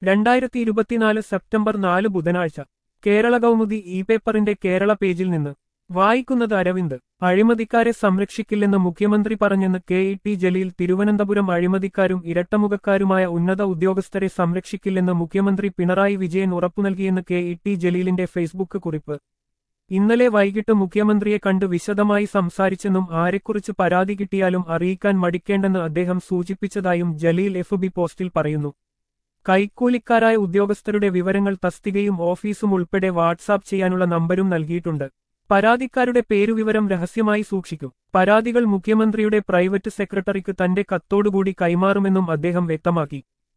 രണ്ടായിരത്തി ഇരുപത്തിനാല് സെപ്റ്റംബർ നാല് ബുധനാഴ്ച കേരള കൗമുദി ഇ പേപ്പറിന്റെ കേരള പേജിൽ നിന്ന് വായിക്കുന്നത് അരവിന്ദ് അഴിമതിക്കാരെ സംരക്ഷിക്കില്ലെന്ന് മുഖ്യമന്ത്രി പറഞ്ഞെന്ന് K E T Jaleel Thiruvananthapuram അഴിമതിക്കാരും ഇരട്ടമുഖക്കാരുമായ ഉന്നത ഉദ്യോഗസ്ഥരെ സംരക്ഷിക്കില്ലെന്ന് മുഖ്യമന്ത്രി പിണറായി വിജയൻ ഉറപ്പുനൽകിയെന്ന് കെ ഇ ടി ജലീലിന്റെ ഫേസ്ബുക്ക് കുറിപ്പ് ഇന്നലെ വൈകിട്ട് മുഖ്യമന്ത്രിയെ കണ്ട് വിശദമായി സംസാരിച്ചെന്നും ആരെക്കുറിച്ച് പരാതി കിട്ടിയാലും അറിയിക്കാൻ മടിക്കേണ്ടെന്ന് അദ്ദേഹം സൂചിപ്പിച്ചതായും ജലീൽ എഫ് ബി പോസ്റ്റിൽ പറയുന്നു കൈക്കൂലിക്കാരായ ഉദ്യോഗസ്ഥരുടെ വിവരങ്ങൾ തസ്തികയും ഓഫീസും ഉൾപ്പെടെ വാട്സാപ്പ് ചെയ്യാനുള്ള നമ്പരും നൽകിയിട്ടുണ്ട് പരാതിക്കാരുടെ പേരുവിവരം രഹസ്യമായി സൂക്ഷിക്കും പരാതികൾ മുഖ്യമന്ത്രിയുടെ പ്രൈവറ്റ് സെക്രട്ടറിക്ക് തന്റെ കത്തോടുകൂടി കൈമാറുമെന്നും അദ്ദേഹം വ്യക്തമാക്കി